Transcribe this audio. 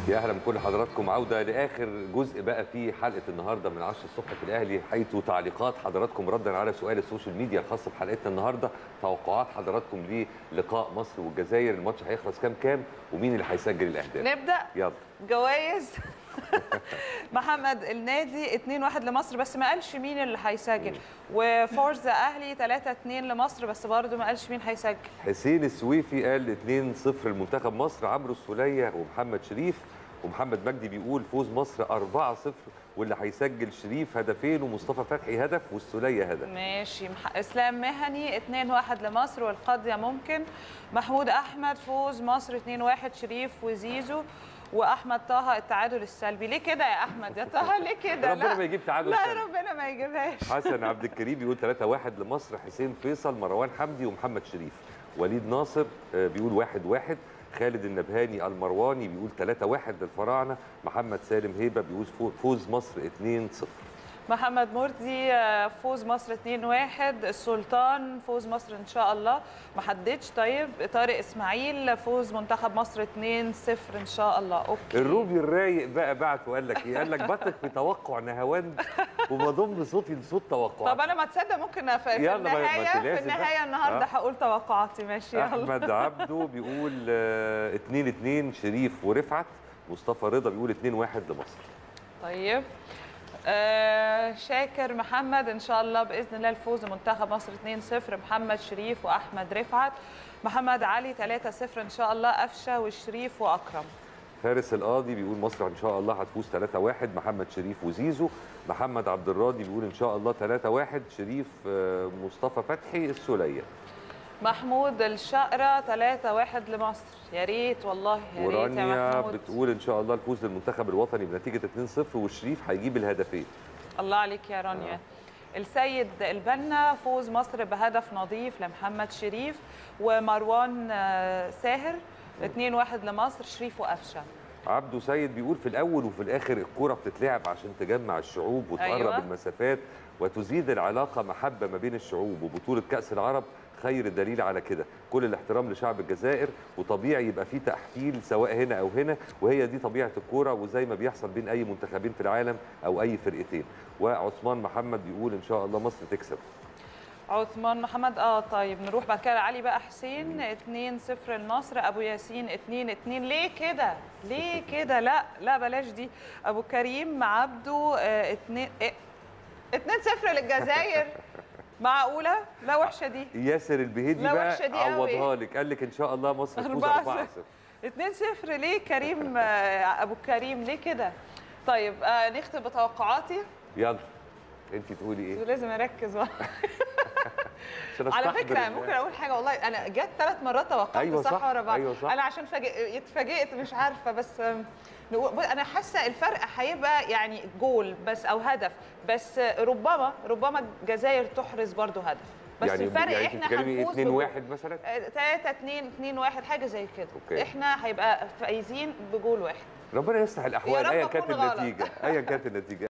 يا اهلا بكل حضراتكم عوده لاخر جزء بقى في حلقه النهارده من 10 الصبح في الاهلي حيث تعليقات حضراتكم ردا على سؤال السوشيال ميديا الخاص بحلقتنا النهارده توقعات حضراتكم للقاء مصر والجزائر الماتش هيخلص كام كام ومين اللي هيسجل الاهداف نبدا يلا جوائز محمد النادي 2-1 لمصر بس ما قالش مين اللي هيسجل وفورزا اهلي 3-2 لمصر بس برضه ما قالش مين هيسجل حسين السويفي قال 2-0 لمنتخب مصر عمرو السوليه ومحمد شريف ومحمد مجدي بيقول فوز مصر 4-0 واللي هيسجل شريف هدفين ومصطفى فتحي هدف والسوليه هدف ماشي مح... اسلام مهني 2-1 لمصر والقضيه ممكن محمود احمد فوز مصر 2-1 شريف وزيزو واحمد طه التعادل السلبي ليه كده يا احمد يا طه ليه كده ربنا ما يجيب تعادل لا سلبي. ربنا ما يجيبهاش حسن عبد الكريم بيقول 3-1 لمصر حسين فيصل مروان حمدي ومحمد شريف وليد ناصر آه، بيقول 1-1 خالد النبهاني المرواني بيقول 3-1 للفراعنه محمد سالم هيبه بيقول فو- فوز مصر 2-0 محمد مرتي آه، فوز مصر 2-1 السلطان فوز مصر ان شاء الله ما حددش طيب طارق اسماعيل فوز منتخب مصر 2-0 ان شاء الله اوكي الروبي الرايق بقى بعت وقال لك ايه قال لك بثق في توقع نهاوند وبضم صوتي لصوت توقعات طب انا ما تصدق ممكن في, في يلا ما- ما النهايه أنت في لازم بقى. النهايه النهارده آه. هقول توقعاتي ماشي يلا احمد عبده بيقول 2-2 شريف ورفعت مصطفى رضا بيقول 2-1 لمصر طيب آه شاكر محمد ان شاء الله باذن الله الفوز منتخب مصر 2-0 محمد شريف واحمد رفعت محمد علي 3-0 ان شاء الله قفشه وشريف واكرم فارس القاضي بيقول مصر ان شاء الله هتفوز 3-1 محمد شريف وزيزو محمد عبد الراضي بيقول ان شاء الله 3-1 شريف آه، مصطفى فتحي السوليه محمود الشقرة 3-1 لمصر يا ريت والله يا ريت يا ورانيا محمود بتقول ان شاء الله الفوز للمنتخب الوطني بنتيجه 2-0 وشريف هيجيب الهدفين الله عليك يا رانيا السيد البنا فوز مصر بهدف نظيف لمحمد شريف ومروان آه، ساهر 2-1 لمصر شريف وقفشه عبده سيد بيقول في الاول وفي الاخر الكوره بتتلعب عشان تجمع الشعوب وتقرب أيوة. أيوة. المسافات وتزيد العلاقه محبه ما بين الشعوب وبطوله كاس العرب خير دليل على كده كل الاحترام لشعب الجزائر وطبيعي يبقى في تحفيل سواء هنا او هنا وهي دي طبيعه الكوره وزي ما بيحصل بين اي منتخبين في العالم او اي فرقتين وعثمان محمد بيقول ان شاء الله مصر تكسب عثمان محمد اه طيب نروح بعد كده علي بقى حسين 2-0 للنصر ابو ياسين 2-2 ليه كده ليه كده لا لا بلاش دي ابو كريم عبده 2 2-0 للجزائر معقوله لا وحشه دي ياسر البهيدي لا بقى وحشة دي قوي. عوضها لك قال لك ان شاء الله مصر تفوز 4 4-0 2-0 ليه كريم آه، ابو كريم ليه كده طيب آه نختم بتوقعاتي يلا انت تقولي ايه لازم اركز بقى. عشان على أستحضر فكره ال- ممكن اقول حاجه والله انا جت ثلاث مرات توقعت أيوة صح, صح، ورا بعض أيوة صح. انا عشان فاجئ- اتفاجئت مش عارفه بس آم، نقول- بص، انا حاسه الفرق هيبقى يعني جول بس او هدف بس ربما ربما الجزائر تحرز برضو هدف بس يعني الفرق يعني احنا بتتكلمي هنفوز 2 بجول. 1 مثلا 3 2 2 1 حاجه زي كده أوكي. احنا هيبقى فايزين بجول واحد ربنا يصلح الاحوال رب ايا أكون كانت غلط. النتيجه ايا كانت النتيجه